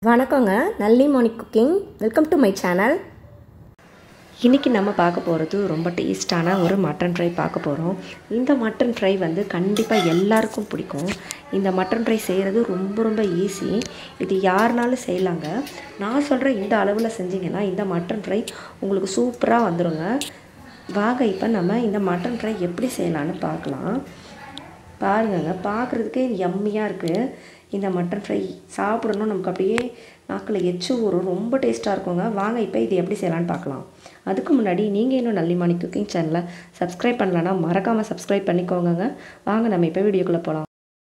வணக்கங்க நல்லி morning cooking welcome to my channel இன்றைக்கி நம்ம பார்க்க போகிறது ரொம்ப டேஸ்டான ஒரு மட்டன் ஃப்ரை பார்க்க போகிறோம் இந்த மட்டன் ஃப்ரை வந்து கண்டிப்பாக எல்லாருக்கும் பிடிக்கும் இந்த மட்டன் ஃப்ரை செய்கிறது ரொம்ப ரொம்ப ஈஸி இது யாருனாலும் செய்யலாங்க நான் சொல்கிற இந்த அளவில் செஞ்சிங்கன்னா இந்த மட்டன் ஃப்ரை உங்களுக்கு சூப்பராக வந்துடுங்க வாங்க இப்போ நம்ம இந்த மட்டன் ஃப்ரை எப்படி செய்யலான்னு பார்க்கலாம் பாருங்கங்க பார்க்குறதுக்கே இது எம்மியாக இருக்குது இந்த மட்டன் ஃப்ரை சாப்பிடணும் நமக்கு அப்படியே நாக்கில் எச்சு ஊறும் ரொம்ப டேஸ்ட்டாக இருக்குங்க வாங்க இப்போ இது எப்படி செய்யலான்னு பார்க்கலாம் அதுக்கு முன்னாடி நீங்கள் இன்னும் நல்லிமானி குக்கிங் சேனலை சப்ஸ்கிரைப் பண்ணலன்னா மறக்காமல் சப்ஸ்கிரைப் பண்ணிக்கோங்க வாங்க நம்ம இப்போ வீடியோக்குள்ளே போகலாம்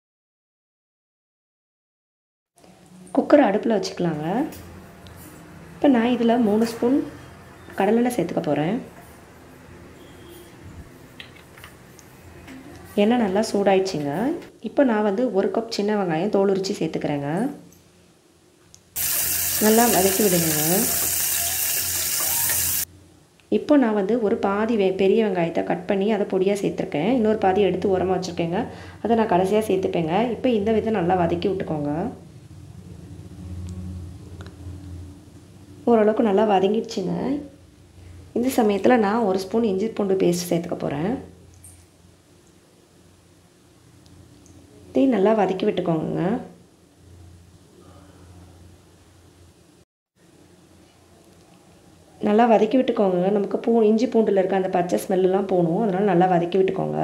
குக்கரை அடுப்பில் வச்சுக்கலாங்க இப்போ நான் இதில் மூணு ஸ்பூன் கடலெண்ணெய் சேர்த்துக்க போகிறேன் எண்ணெய் நல்லா சூடாயிடுச்சுங்க இப்போ நான் வந்து ஒரு கப் சின்ன வெங்காயம் தோல் உரித்து சேர்த்துக்கிறேங்க நல்லா வதக்கி விடுங்க இப்போ நான் வந்து ஒரு பாதி வே பெரிய வெங்காயத்தை கட் பண்ணி அதை பொடியாக சேர்த்துருக்கேன் இன்னொரு பாதி எடுத்து உரமாக வச்சுருக்கேங்க அதை நான் கடைசியாக சேர்த்துப்பேங்க இப்போ இந்த விதம் நல்லா வதக்கி விட்டுக்கோங்க ஓரளவுக்கு நல்லா வதங்கிடுச்சுங்க இந்த சமயத்தில் நான் ஒரு ஸ்பூன் இஞ்சி பூண்டு பேஸ்ட் சேர்த்துக்க போகிறேன் இதையும் நல்லா வதக்கி விட்டுக்கோங்க நல்லா வதக்கி விட்டுக்கோங்க நமக்கு பூ இஞ்சி பூண்டில் இருக்க அந்த பச்சை ஸ்மெல்லாம் போகணும் அதனால் நல்லா வதக்கி விட்டுக்கோங்க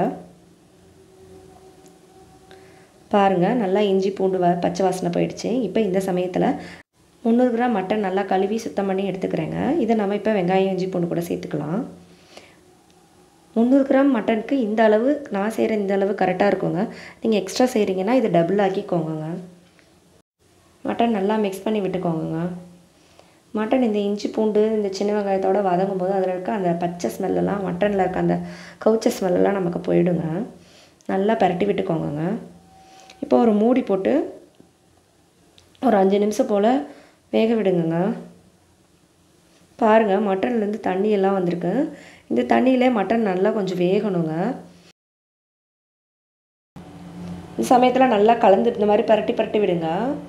பாருங்கள் நல்லா இஞ்சி பூண்டு வ பச்சை வாசனை போயிடுச்சு இப்போ இந்த சமயத்தில் முந்நூறு கிராம் மட்டன் நல்லா கழுவி சுத்தம் பண்ணி எடுத்துக்கிறேங்க இதை நம்ம இப்போ வெங்காயம் இஞ்சி பூண்டு கூட சேர்த்துக்கலாம் முந்நூறு கிராம் மட்டனுக்கு இந்த அளவு நான் செய்கிற இந்த அளவு கரெக்டாக இருக்குங்க நீங்கள் எக்ஸ்ட்ரா செய்கிறீங்கன்னா இது டபுள் ஆக்கிக்கோங்க மட்டன் நல்லா மிக்ஸ் பண்ணி விட்டுக்கோங்க மட்டன் இந்த இஞ்சி பூண்டு இந்த சின்ன வெங்காயத்தோடு வதங்கும் போது அதில் இருக்க அந்த பச்சை ஸ்மெல்லாம் மட்டனில் இருக்க அந்த கவுச்ச ஸ்மெல்லாம் நமக்கு போயிடுங்க நல்லா பரட்டி விட்டுக்கோங்க இப்போ ஒரு மூடி போட்டு ஒரு அஞ்சு நிமிஷம் போல் வேக விடுங்க பாருங்கள் மட்டன்லேருந்து தண்ணி எல்லாம் வந்திருக்கு இந்த தண்ணியிலே மட்டன் நல்லா கொஞ்சம் வேகணுங்க இந்த சமயத்தில் நல்லா கலந்து இந்த மாதிரி பரட்டி பரட்டி விடுங்க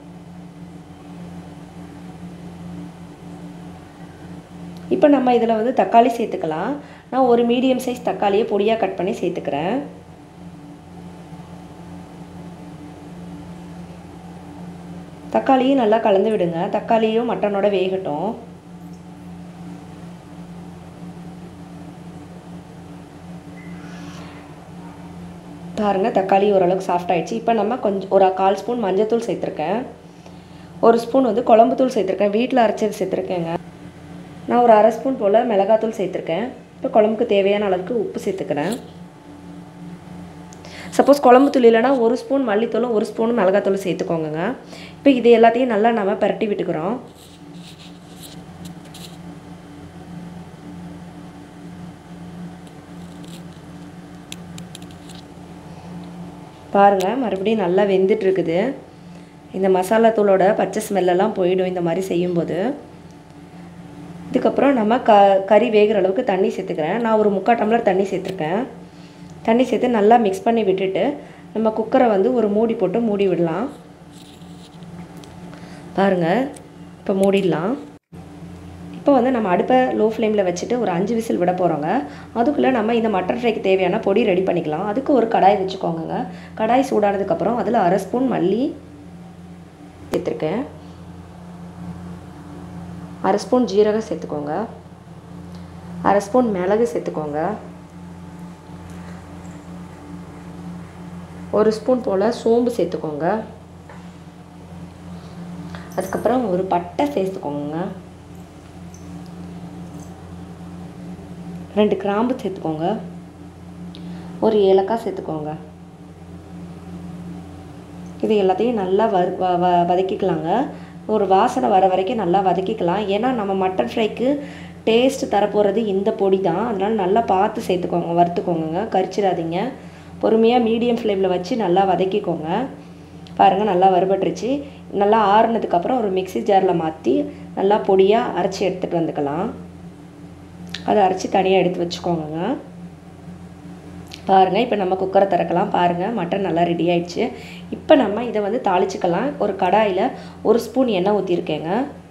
இப்போ நம்ம இதில் வந்து தக்காளி சேர்த்துக்கலாம் நான் ஒரு மீடியம் சைஸ் தக்காளியை பொடியாக கட் பண்ணி சேர்த்துக்கிறேன் தக்காளியும் நல்லா கலந்து விடுங்க தக்காளியும் மட்டனோட வேகட்டும் பாருங்கள் தக்காளி ஓரளவுக்கு சாஃப்ட் ஆகிடுச்சு இப்போ நம்ம கொஞ்சம் ஒரு கால் ஸ்பூன் மஞ்சத்தூள் சேர்த்துருக்கேன் ஒரு ஸ்பூன் வந்து குழம்புத்தூள் சேர்த்துருக்கேன் வீட்டில் அரைச்சது சேர்த்துருக்கேங்க நான் ஒரு அரை ஸ்பூன் போல் மிளகாத்தூள் சேர்த்துருக்கேன் இப்போ குழம்புக்கு தேவையான அளவுக்கு உப்பு சேர்த்துக்கிறேன் சப்போஸ் குழம்பு தூள் இல்லைனா ஒரு ஸ்பூன் மல்லித்தூளும் ஒரு ஸ்பூன் மிளகாத்தூளும் சேர்த்துக்கோங்க இப்போ இது எல்லாத்தையும் நல்லா நம்ம பரட்டி விட்டுக்கிறோம் பாருங்கள் மறுபடியும் நல்லா வெந்துட்டு இருக்குது இந்த மசாலா தூளோட பச்சை ஸ்மெல்லெல்லாம் போயிடும் இந்த மாதிரி செய்யும்போது இதுக்கப்புறம் நம்ம க கறி வேகிற அளவுக்கு தண்ணி சேர்த்துக்கிறேன் நான் ஒரு முக்கால் டம்ளர் தண்ணி சேர்த்துருக்கேன் தண்ணி சேர்த்து நல்லா மிக்ஸ் பண்ணி விட்டுட்டு நம்ம குக்கரை வந்து ஒரு மூடி போட்டு மூடி விடலாம் பாருங்கள் இப்போ மூடிடலாம் இப்போ வந்து நம்ம அடுப்பை லோ ஃப்ளேமில் வச்சுட்டு ஒரு அஞ்சு விசில் விட போகிறோங்க அதுக்குள்ளே நம்ம இந்த மட்டன் ஃப்ரைக்கு தேவையான பொடி ரெடி பண்ணிக்கலாம் அதுக்கு ஒரு கடாய் வச்சுக்கோங்க கடாய் சூடானதுக்கப்புறம் அதில் அரை ஸ்பூன் மல்லி சேர்த்துருக்கேன் அரை ஸ்பூன் ஜீரகம் சேர்த்துக்கோங்க அரை ஸ்பூன் மிளகு சேர்த்துக்கோங்க ஒரு ஸ்பூன் போல் சோம்பு சேர்த்துக்கோங்க அதுக்கப்புறம் ஒரு பட்டை சேர்த்துக்கோங்க ரெண்டு கிராம்பு சேர்த்துக்கோங்க ஒரு ஏலக்காய் சேர்த்துக்கோங்க இது எல்லாத்தையும் நல்லா வ வ வதக்கிக்கலாங்க ஒரு வாசனை வர வரைக்கும் நல்லா வதக்கிக்கலாம் ஏன்னா நம்ம மட்டன் ஃப்ரைக்கு டேஸ்ட் தரப்போகிறது இந்த பொடி தான் அதனால் நல்லா பார்த்து சேர்த்துக்கோங்க வறுத்துக்கோங்க கரிச்சிடாதீங்க பொறுமையாக மீடியம் ஃப்ளேமில் வச்சு நல்லா வதக்கிக்கோங்க பாருங்கள் நல்லா வறுபட்டுருச்சு நல்லா ஆறுனதுக்கப்புறம் ஒரு மிக்சி ஜாரில் மாற்றி நல்லா பொடியாக அரைச்சி எடுத்துகிட்டு வந்துக்கலாம் அதை அரைச்சி தனியாக எடுத்து வச்சுக்கோங்க பாருங்கள் இப்போ நம்ம குக்கரை திறக்கலாம் பாருங்கள் மட்டன் நல்லா ரெடி ஆயிடுச்சு இப்போ நம்ம இதை வந்து தாளிச்சுக்கலாம் ஒரு கடாயில் ஒரு ஸ்பூன் எண்ணெய் ஊற்றிருக்கேங்க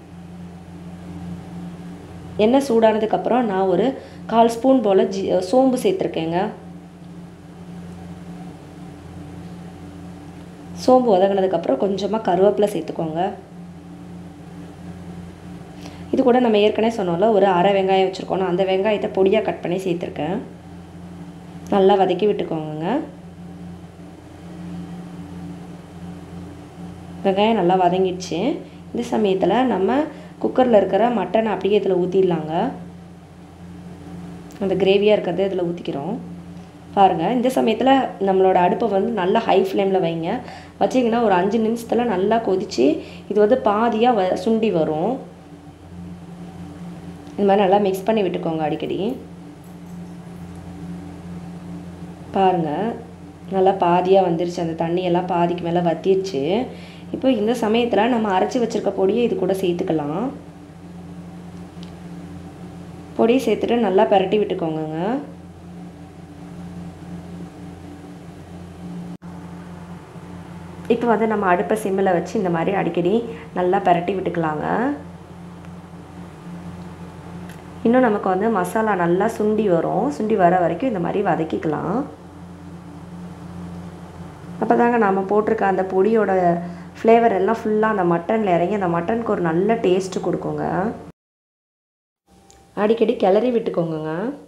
எண்ணெய் சூடானதுக்கப்புறம் நான் ஒரு கால் ஸ்பூன் போல் ஜி சோம்பு சேர்த்துருக்கேங்க சோம்பு வதங்கினதுக்கப்புறம் கொஞ்சமாக கருவேப்பிலை சேர்த்துக்கோங்க இது கூட நம்ம ஏற்கனவே சொன்னோம்ல ஒரு அரை வெங்காயம் வச்சுருக்கோம் அந்த வெங்காயத்தை பொடியாக கட் பண்ணி சேர்த்துருக்கேன் நல்லா வதக்கி விட்டுக்கோங்க வெங்காயம் நல்லா வதங்கிடுச்சு இந்த சமயத்தில் நம்ம குக்கரில் இருக்கிற மட்டனை அப்படியே இதில் ஊற்றிடலாங்க அந்த கிரேவியாக இருக்கிறத இதில் ஊற்றிக்கிறோம் பாருங்கள் இந்த சமயத்தில் நம்மளோட அடுப்பை வந்து நல்லா ஹை ஃப்ளேமில் வைங்க வச்சிங்கன்னா ஒரு அஞ்சு நிமிஷத்தில் நல்லா கொதித்து இது வந்து பாதியாக வ சுண்டி வரும் இந்த மாதிரி நல்லா மிக்ஸ் பண்ணி விட்டுக்கோங்க அடிக்கடி பாருங்கள் நல்லா பாதியாக வந்துருச்சு அந்த தண்ணியெல்லாம் பாதிக்கு மேலே வத்திருச்சு இப்போ இந்த சமயத்தில் நம்ம அரைச்சி வச்சுருக்க பொடியை இது கூட சேர்த்துக்கலாம் பொடியை சேர்த்துட்டு நல்லா பரட்டி விட்டுக்கோங்க இப்போ வந்து நம்ம அடுப்பை சிம்மில் வச்சு இந்த மாதிரி அடிக்கடி நல்லா பரட்டி விட்டுக்கலாங்க இன்னும் நமக்கு வந்து மசாலா நல்லா சுண்டி வரும் சுண்டி வர வரைக்கும் இந்த மாதிரி வதக்கிக்கலாம் அப்போ தாங்க நாம் போட்டிருக்க அந்த பொடியோட ஃப்ளேவர் எல்லாம் ஃபுல்லாக அந்த மட்டனில் இறங்கி அந்த மட்டனுக்கு ஒரு நல்ல டேஸ்ட்டு கொடுக்குங்க அடிக்கடி கிளறி விட்டுக்கோங்க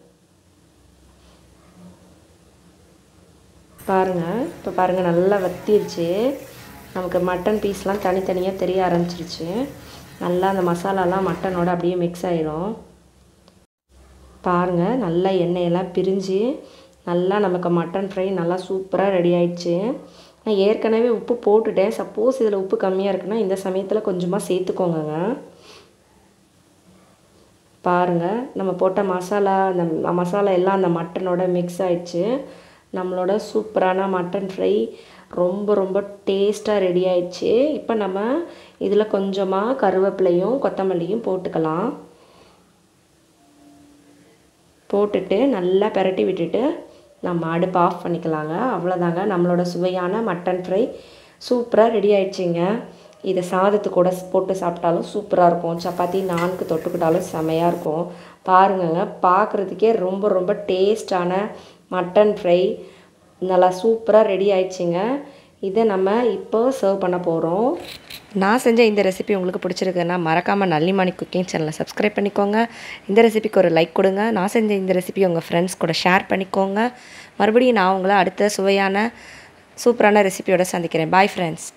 பாருங்கள் இப்போ பாருங்கள் நல்லா வத்திருச்சு நமக்கு மட்டன் பீஸ்லாம் தனித்தனியாக தெரிய ஆரம்பிச்சிருச்சு நல்லா அந்த மசாலாலாம் மட்டனோட அப்படியே மிக்ஸ் ஆயிரும் பாருங்கள் நல்லா எண்ணெயெல்லாம் பிரிஞ்சு நல்லா நமக்கு மட்டன் ஃப்ரை நல்லா சூப்பராக ரெடி ஆயிடுச்சு நான் ஏற்கனவே உப்பு போட்டுட்டேன் சப்போஸ் இதில் உப்பு கம்மியாக இருக்குன்னா இந்த சமயத்தில் கொஞ்சமாக சேர்த்துக்கோங்க பாருங்கள் நம்ம போட்ட மசாலா அந்த மசாலா எல்லாம் அந்த மட்டனோட மிக்ஸ் ஆயிடுச்சு நம்மளோட சூப்பரான மட்டன் ஃப்ரை ரொம்ப ரொம்ப டேஸ்ட்டாக ரெடி ஆயிடுச்சு இப்போ நம்ம இதில் கொஞ்சமாக கருவேப்பிலையும் கொத்தமல்லியும் போட்டுக்கலாம் போட்டுட்டு நல்லா பெரட்டி விட்டுட்டு நம்ம அடுப்பு ஆஃப் பண்ணிக்கலாங்க அவ்வளோதாங்க நம்மளோட சுவையான மட்டன் ஃப்ரை சூப்பராக ரெடி ஆயிடுச்சுங்க இதை சாதத்து கூட போட்டு சாப்பிட்டாலும் சூப்பராக இருக்கும் சப்பாத்தி நான்கு தொட்டுக்கிட்டாலும் செமையாக இருக்கும் பாருங்கங்க பார்க்குறதுக்கே ரொம்ப ரொம்ப டேஸ்டான மட்டன் ஃப்ரை நல்லா சூப்பராக ரெடி ஆயிடுச்சுங்க இதை நம்ம இப்போ சர்வ் பண்ண போகிறோம் நான் செஞ்ச இந்த ரெசிபி உங்களுக்கு பிடிச்சிருக்குன்னா மறக்காமல் நல்லிமாணி குக்கிங் சேனலை சப்ஸ்கிரைப் பண்ணிக்கோங்க இந்த ரெசிபிக்கு ஒரு லைக் கொடுங்க நான் செஞ்ச இந்த ரெசிபி உங்கள் ஃப்ரெண்ட்ஸ் கூட ஷேர் பண்ணிக்கோங்க மறுபடியும் நான் உங்களை அடுத்த சுவையான சூப்பரான ரெசிபியோட சந்திக்கிறேன் பாய் ஃப்ரெண்ட்ஸ்